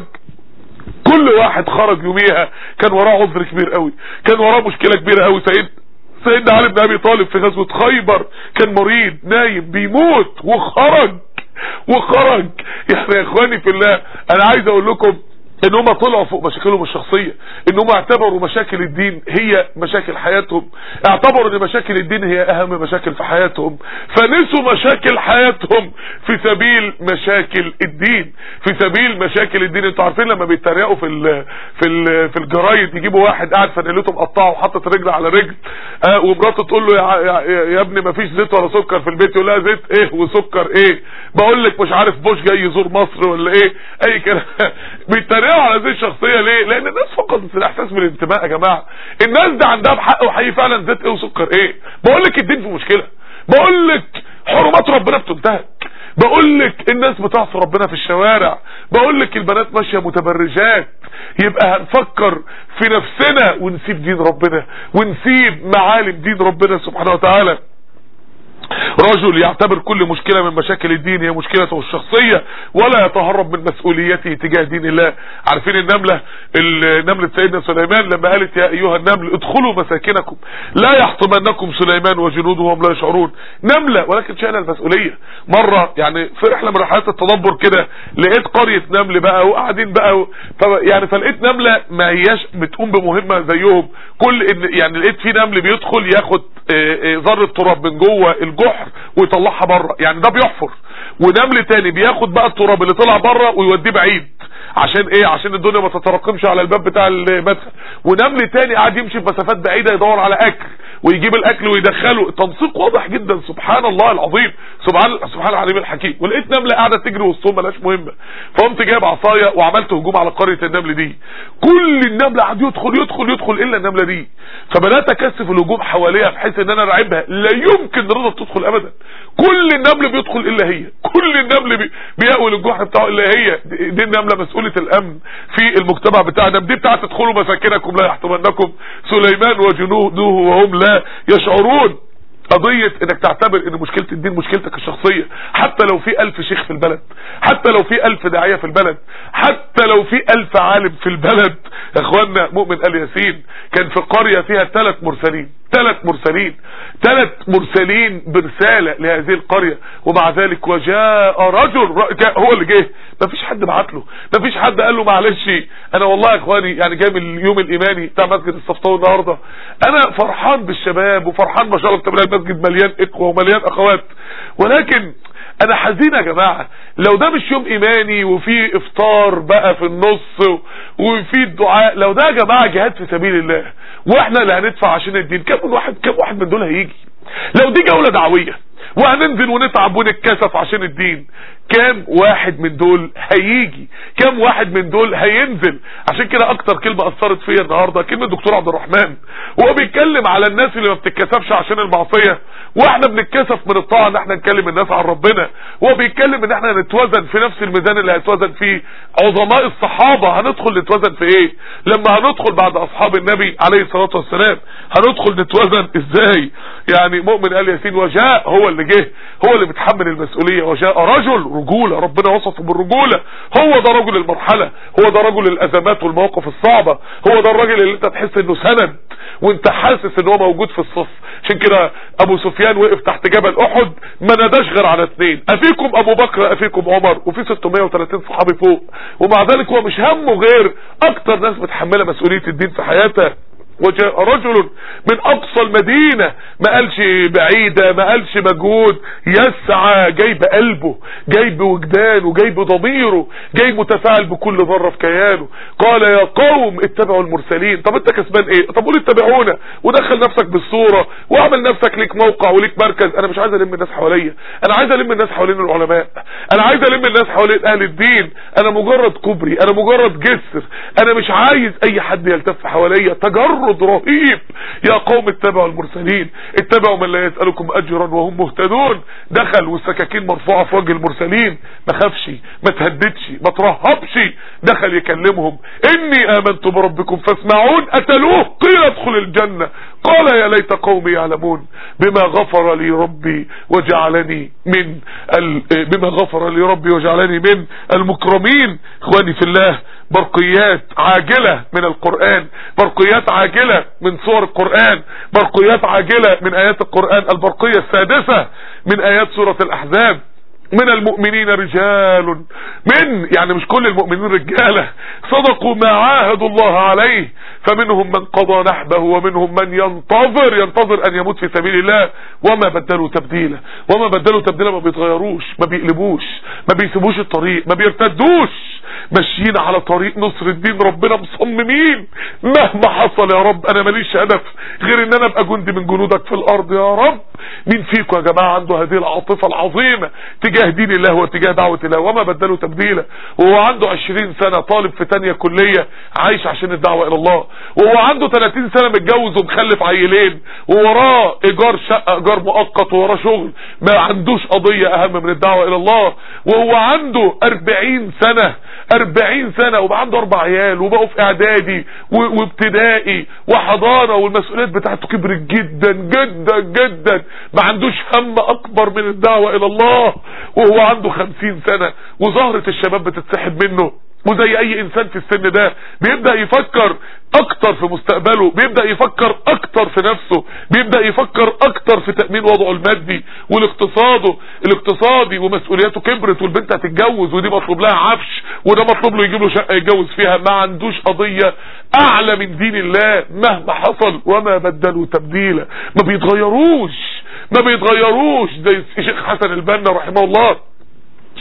كل واحد خرج يوميها كان وراه عذر كبير قوي كان وراه مشكلة كبيرة قوي سيد سيدنا علي بن ابي طالب في غزوة خيبر كان مريض نايم بيموت وخرج وخرج يعني يا اخواني في الله انا عايز اقول لكم ان هم طلعوا فوق مشاكلهم الشخصية ان هم اعتبروا مشاكل الدين هي مشاكل حياتهم اعتبروا ان مشاكل الدين هي اهم مشاكل في حياتهم فنسوا مشاكل حياتهم في سبيل مشاكل الدين في سبيل مشاكل الدين انتوا عارفين لما بيتريقوا في ال في ال في الجرايد يجيبوا واحد قاعد فانيلته مقطعه وحاطط رجل على رجل آه ومراته تقول له يا, يا, يا ابني ما فيش زيت ولا سكر في البيت يقول لها زيت ايه وسكر ايه بقول لك مش عارف بوش جاي يزور مصر ولا ايه اي كلام بيتريقوا على هذه الشخصيه ليه لان الناس فقدت الاحساس بالانتماء يا جماعه الناس دي عندها بحق وحقيقي فعلا زيت ايه وسكر ايه بقول لك الدين في مشكله بقول لك حرمات ربنا بتنتهك بقول لك الناس بتعصي ربنا في الشوارع بقول لك البنات ماشيه متبرجات يبقى هنفكر في نفسنا ونسيب دين ربنا ونسيب معالم دين ربنا سبحانه وتعالى رجل يعتبر كل مشكلة من مشاكل الدين هي مشكلته الشخصية ولا يتهرب من مسؤوليته تجاه دين الله عارفين النملة نملة سيدنا سليمان لما قالت يا ايها النمل ادخلوا مساكنكم لا يحطمنكم سليمان وجنوده وهم لا يشعرون نملة ولكن شايلة المسؤولية مرة يعني في رحلة من رحلات التدبر كده لقيت قرية نمل بقى وقاعدين بقى يعني فلقيت نملة ما هياش بتقوم بمهمة زيهم كل إن يعني لقيت في نمل بيدخل ياخد ذرة تراب من جوه الجحر ويطلعها بره يعني ده بيحفر ونمل تاني بياخد بقى التراب اللي طلع بره ويوديه بعيد عشان ايه عشان الدنيا ما تتراكمش على الباب بتاع المدخل ونمل تاني قاعد يمشي في مسافات بعيده يدور على اكل ويجيب الاكل ويدخله تنسيق واضح جدا سبحان الله العظيم سبحان سبحان العليم الحكيم ولقيت نمله قاعده تجري وسطهم ملاش مهمه فقمت جايب عصايه وعملت هجوم على قريه النمل دي كل النمل قعد يدخل يدخل يدخل الا النمله دي فبدات اكثف الهجوم حواليها بحيث ان انا راعبها لا يمكن رضا تدخل ابدا كل النمل بيدخل الا هي كل النمل بي... بيأول الجحر بتاعه الا هي دي, دي النمله مسؤوله الامن في المجتمع بتاعنا دي بتاعت تدخلوا مساكنكم لا يحطمنكم سليمان وجنوده وهم لا يشعرون قضية انك تعتبر ان مشكلة الدين مشكلتك الشخصية حتى لو في الف شيخ في البلد حتى لو في الف داعية في البلد حتى لو في الف عالم في البلد يا اخوانا مؤمن ال ياسين كان في قرية فيها ثلاث مرسلين ثلاث مرسلين ثلاث مرسلين برسالة لهذه القرية ومع ذلك وجاء رجل هو اللي جه ما فيش حد بعت له ما فيش حد قال له معلش انا والله يا اخواني يعني جاي من اليوم الايماني بتاع مسجد الصفطاوي النهارده انا فرحان بالشباب وفرحان ما شاء الله تبارك المسجد مليان اخوه ومليان اخوات ولكن انا حزين يا جماعة لو ده مش يوم ايماني وفي افطار بقى في النص وفي الدعاء لو ده يا جماعة جهاد في سبيل الله واحنا اللي هندفع عشان الدين كم واحد كم واحد من دول هيجي لو دي جولة دعوية وهننزل ونتعب ونتكسف عشان الدين كام واحد من دول هيجي كام واحد من دول هينزل عشان كده اكتر كلمة اثرت فيا النهاردة كلمة دكتور عبد الرحمن وهو بيتكلم على الناس اللي ما بتتكسفش عشان المعصية واحنا بنتكسف من الطاعة ان احنا نكلم الناس عن ربنا وهو بيتكلم ان احنا نتوزن في نفس الميزان اللي هيتوزن فيه عظماء الصحابة هندخل نتوزن في ايه لما هندخل بعد اصحاب النبي عليه الصلاة والسلام هندخل نتوزن ازاي يعني مؤمن قال ياسين وجاء هو اللي جه هو اللي بيتحمل المسؤولية وجاء رجل رجولة ربنا وصفه بالرجولة هو ده رجل المرحلة هو ده رجل الازمات والمواقف الصعبة هو ده الراجل اللي انت تحس انه سند وانت حاسس ان هو موجود في الصف عشان كده ابو سفيان وقف تحت جبل احد ما ناداش غير على اثنين افيكم ابو بكر افيكم عمر وفي 630 صحابي فوق ومع ذلك هو مش همه غير اكتر ناس متحملة مسؤولية الدين في حياتها وجاء رجل من اقصى المدينة ما قالش بعيدة ما قالش مجهود يسعى جايب قلبه جايب وجدانه جايب ضميره جاي متفاعل بكل ذرة في كيانه قال يا قوم اتبعوا المرسلين طب انت كسبان ايه طب قول اتبعونا ودخل نفسك بالصورة واعمل نفسك ليك موقع وليك مركز انا مش عايز الم الناس حواليا انا عايز الم الناس حوالين العلماء انا عايز الم الناس حوالين اهل الدين انا مجرد كبري انا مجرد جسر انا مش عايز اي حد يلتف حواليا تجرد تجرد رهيب يا قوم اتبعوا المرسلين اتبعوا من لا يسألكم اجرا وهم مهتدون دخل والسكاكين مرفوعة في وجه المرسلين ما خافش ما تهددش ما ترهبش دخل يكلمهم اني امنت بربكم فاسمعون قتلوه قيل ادخل الجنة قال يا ليت قومي يعلمون بما غفر لي ربي وجعلني من ال... بما غفر لي ربي وجعلني من المكرمين اخواني في الله برقيات عاجلة من القرآن برقيات عاجلة من سور القرآن برقيات عاجلة من آيات القرآن البرقية السادسة من آيات سورة الأحزاب من المؤمنين رجال من يعني مش كل المؤمنين رجالة صدقوا ما عاهدوا الله عليه فمنهم من قضى نحبه ومنهم من ينتظر ينتظر ان يموت في سبيل الله وما بدلوا تبديلا وما بدلوا تبديلا ما بيتغيروش ما بيقلبوش ما بيسيبوش الطريق ما بيرتدوش ماشيين على طريق نصر الدين ربنا مصممين مهما حصل يا رب انا ماليش هدف غير ان انا ابقى جندي من جنودك في الارض يا رب مين فيكم يا جماعة عنده هذه العاطفة العظيمة تجاه دين الله وتجاه دعوة الله وما بدلوا تبديلا وهو عنده 20 سنة طالب في تانية كلية عايش عشان الدعوة الى الله وهو عنده 30 سنة متجوز ومخلف عيلين ووراه ايجار شقة ايجار مؤقت ووراه شغل ما عندوش قضية اهم من الدعوة الى الله وهو عنده 40 سنة 40 سنة وبقى عنده اربع عيال وبقوا في اعدادي وابتدائي وحضانة والمسؤوليات بتاعته كبرت جدا جدا جدا ما عندوش هم اكبر من الدعوة الى الله وهو عنده 50 سنة وظهرة الشباب بتتسحب منه وزي اي انسان في السن ده بيبدأ يفكر اكتر في مستقبله بيبدأ يفكر اكتر في نفسه بيبدأ يفكر اكتر في تأمين وضعه المادي والاقتصاده الاقتصادي ومسؤولياته كبرت والبنت هتتجوز ودي مطلوب لها عفش وده مطلوب له يجيب له شقة يتجوز فيها ما عندوش قضية اعلى من دين الله مهما حصل وما بدلوا تبديلا ما بيتغيروش ما بيتغيروش زي الشيخ حسن البنا رحمه الله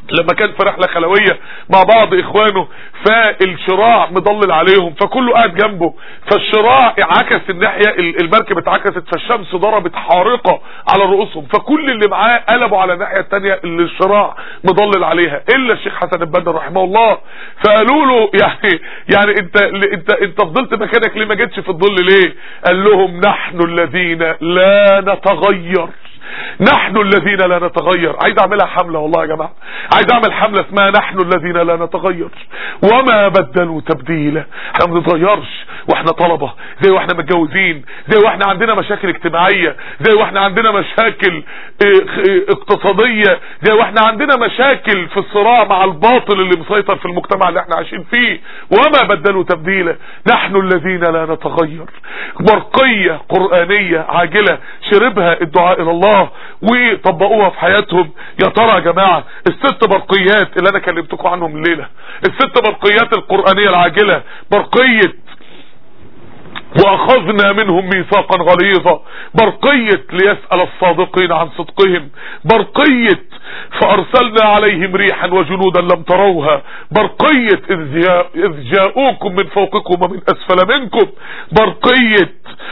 لما كان في رحلة خلوية مع بعض اخوانه فالشراع مضلل عليهم فكله قاعد جنبه فالشراع عكس الناحية المركب اتعكست فالشمس ضربت حارقة على رؤوسهم فكل اللي معاه قلبوا على الناحية التانية اللي الشراع مضلل عليها الا الشيخ حسن البدر رحمه الله فقالوا له يعني يعني انت انت انت فضلت مكانك ليه ما جيتش في الظل ليه قال لهم نحن الذين لا نتغير نحن الذين لا نتغير عايز اعملها حملة والله يا جماعة عايز اعمل حملة اسمها نحن الذين لا نتغير وما بدلوا تبديلا احنا ما بنتغيرش واحنا طلبة زي واحنا متجوزين زي واحنا عندنا مشاكل اجتماعية زي واحنا عندنا مشاكل اقتصادية زي واحنا عندنا مشاكل في الصراع مع الباطل اللي مسيطر في المجتمع اللي احنا عايشين فيه وما بدلوا تبديلا نحن الذين لا نتغير برقية قرآنية عاجلة شربها الدعاء الى الله وطبقوها في حياتهم يا ترى يا جماعة الست برقيات اللي انا كلمتكم عنهم الليلة الست برقيات القرآنية العاجلة برقية واخذنا منهم ميثاقا غليظا برقية ليسأل الصادقين عن صدقهم برقية فارسلنا عليهم ريحا وجنودا لم تروها برقية اذ, جاء إذ جاءوكم من فوقكم ومن اسفل منكم برقية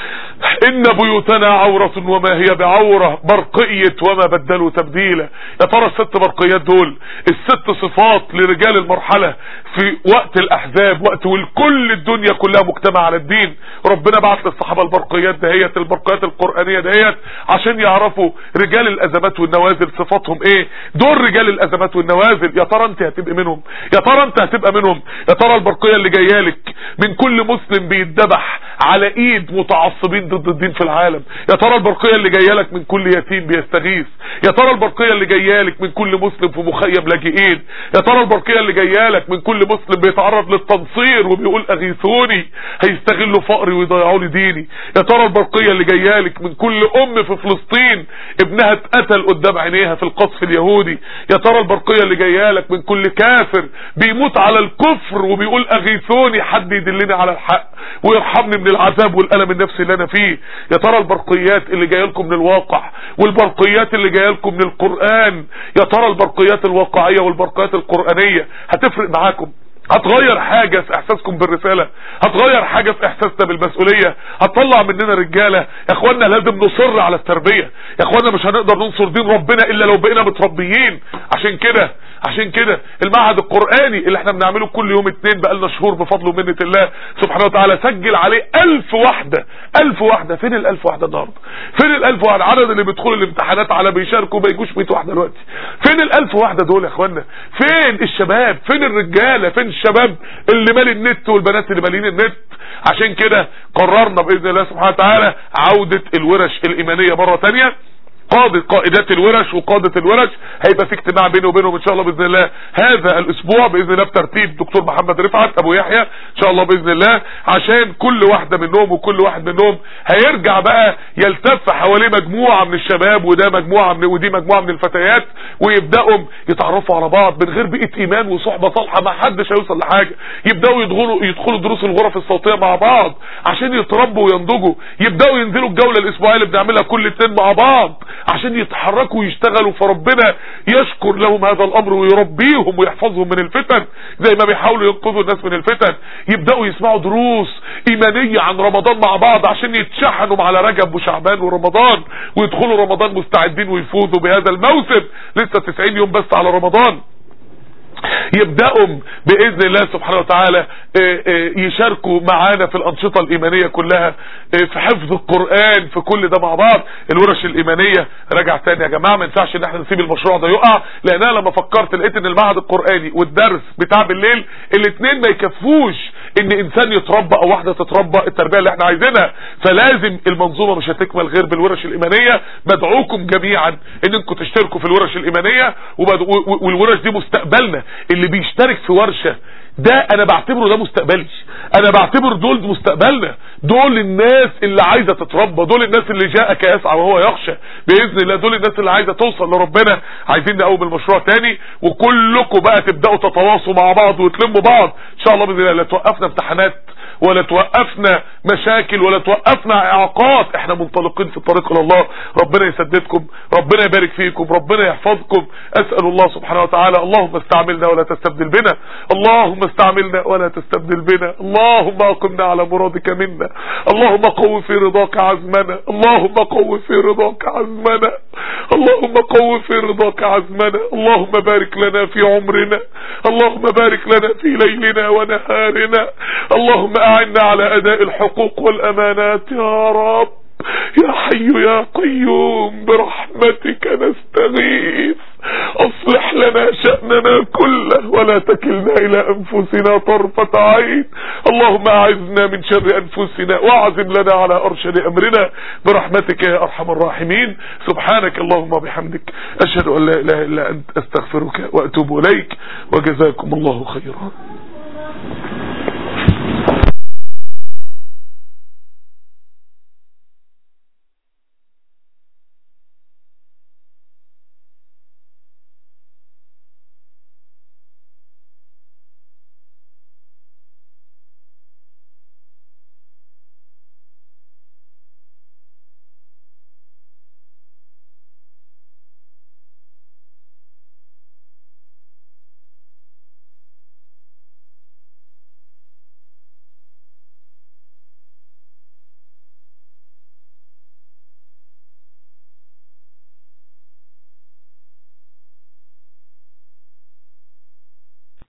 ان بيوتنا عورة وما هي بعورة برقية وما بدلوا تبديلا يا ترى الست برقيات دول الست صفات لرجال المرحلة في وقت الاحزاب وقت والكل الدنيا كلها مجتمع على الدين ربنا بعت للصحابة البرقيات دهيت البرقيات القرآنية دهيت عشان يعرفوا رجال الازمات والنوازل صفاتهم ايه دول رجال الازمات والنوازل يا ترى انت هتبقى منهم يا ترى انت هتبقى منهم يا ترى البرقية اللي جايالك من كل مسلم بيتذبح على ايد متعصبين ضد الدين في العالم يا ترى البرقية اللي جايالك من كل يتيم بيستغيث يا ترى البرقية اللي جايالك من كل مسلم في مخيم لاجئين يا ترى البرقية اللي جايالك من كل مسلم بيتعرض للتنصير وبيقول اغيثوني هيستغلوا فقري ويضيعوا لي ديني يا ترى البرقية اللي جايالك من كل ام في فلسطين ابنها اتقتل قدام عينيها في القصف اليهودي يا ترى البرقية اللي جايالك من كل كافر بيموت على الكفر وبيقول اغيثوني حد يدلني على الحق ويرحمني من العذاب والالم النفسي اللي انا فيه يا ترى البرقيات اللي جايه لكم من الواقع والبرقيات اللي جايه لكم من القرآن يا ترى البرقيات الواقعية والبرقيات القرآنية هتفرق معاكم هتغير حاجة في احساسكم بالرسالة هتغير حاجة في احساسنا بالمسؤولية هتطلع مننا رجالة يا اخوانا لازم نصر على التربية يا اخوانا مش هنقدر ننصر دين ربنا الا لو بقينا متربيين عشان كده عشان كده المعهد القرآني اللي احنا بنعمله كل يوم اتنين بقالنا شهور بفضل ومنة الله سبحانه وتعالى سجل عليه الف واحدة الف واحدة فين الالف واحدة النهاردة فين الالف واحدة عدد اللي بيدخلوا الامتحانات على بيشاركوا ما يجوش 100 واحدة دلوقتي فين الالف واحدة دول يا اخوانا فين الشباب فين الرجالة فين الشباب اللي مالي النت والبنات اللي مالين النت عشان كده قررنا باذن الله سبحانه وتعالى عودة الورش الايمانية مرة تانية قادة قائدات الورش وقادة الورش هيبقى في اجتماع بيني وبينهم ان شاء الله باذن الله هذا الاسبوع باذن الله بترتيب دكتور محمد رفعت ابو يحيى ان شاء الله باذن الله عشان كل واحدة منهم وكل واحد منهم هيرجع بقى يلتف حواليه مجموعة من الشباب وده مجموعة من ودي مجموعة من الفتيات ويبداوا يتعرفوا على بعض من غير بيئة ايمان وصحبة صالحة ما حدش هيوصل لحاجة يبداوا يدخلوا يدخلوا دروس الغرف الصوتية مع بعض عشان يتربوا وينضجوا يبداوا ينزلوا الجولة الاسبوعية اللي بنعملها كل اتنين مع بعض عشان يتحركوا ويشتغلوا فربنا يشكر لهم هذا الامر ويربيهم ويحفظهم من الفتن زي ما بيحاولوا ينقذوا الناس من الفتن يبداوا يسمعوا دروس ايمانية عن رمضان مع بعض عشان يتشحنوا على رجب وشعبان ورمضان ويدخلوا رمضان مستعدين ويفوزوا بهذا الموسم لسه 90 يوم بس على رمضان يبدأوا بإذن الله سبحانه وتعالى يشاركوا معانا في الأنشطة الإيمانية كلها في حفظ القرآن في كل ده مع بعض الورش الإيمانية راجع تاني يا جماعة ما ينفعش ان احنا نسيب المشروع ده يقع لان انا لما فكرت لقيت ان المعهد القرآني والدرس بتاع بالليل الاثنين ما يكفوش ان انسان يتربى او واحدة تتربى التربية اللي احنا عايزينها فلازم المنظومة مش هتكمل غير بالورش الإيمانية بدعوكم جميعا ان انكم تشتركوا في الورش الإيمانية والورش دي مستقبلنا اللي بيشترك في ورشة ده انا بعتبره ده مستقبلي انا بعتبر دول مستقبلنا دول الناس اللي عايزة تتربى دول الناس اللي جاءك يسعى وهو يخشى باذن الله دول الناس اللي عايزة توصل لربنا عايزين نقوم المشروع تاني وكلكم بقى تبدأوا تتواصوا مع بعض وتلموا بعض ان شاء الله باذن الله لا توقفنا امتحانات ولا توقفنا مشاكل ولا توقفنا اعاقات احنا منطلقين في الطريق الى الله ربنا يسددكم ربنا يبارك فيكم ربنا يحفظكم اسال الله سبحانه وتعالى اللهم استعملنا ولا تستبدل بنا اللهم استعملنا ولا تستبدل بنا اللهم اقمنا على مرادك منا اللهم قو في رضاك عزمنا اللهم قو في رضاك عزمنا اللهم قو في رضاك عزمنا اللهم بارك لنا في عمرنا اللهم بارك لنا في ليلنا ونهارنا اللهم اعنا على اداء الحقوق والامانات يا رب يا حي يا قيوم برحمتك نستغيث اصلح لنا شأننا كله ولا تكلنا الى انفسنا طرفة عين اللهم اعزنا من شر انفسنا واعزم لنا على ارشد امرنا برحمتك يا ارحم الراحمين سبحانك اللهم وبحمدك اشهد ان لا اله الا انت استغفرك واتوب اليك وجزاكم الله خيرا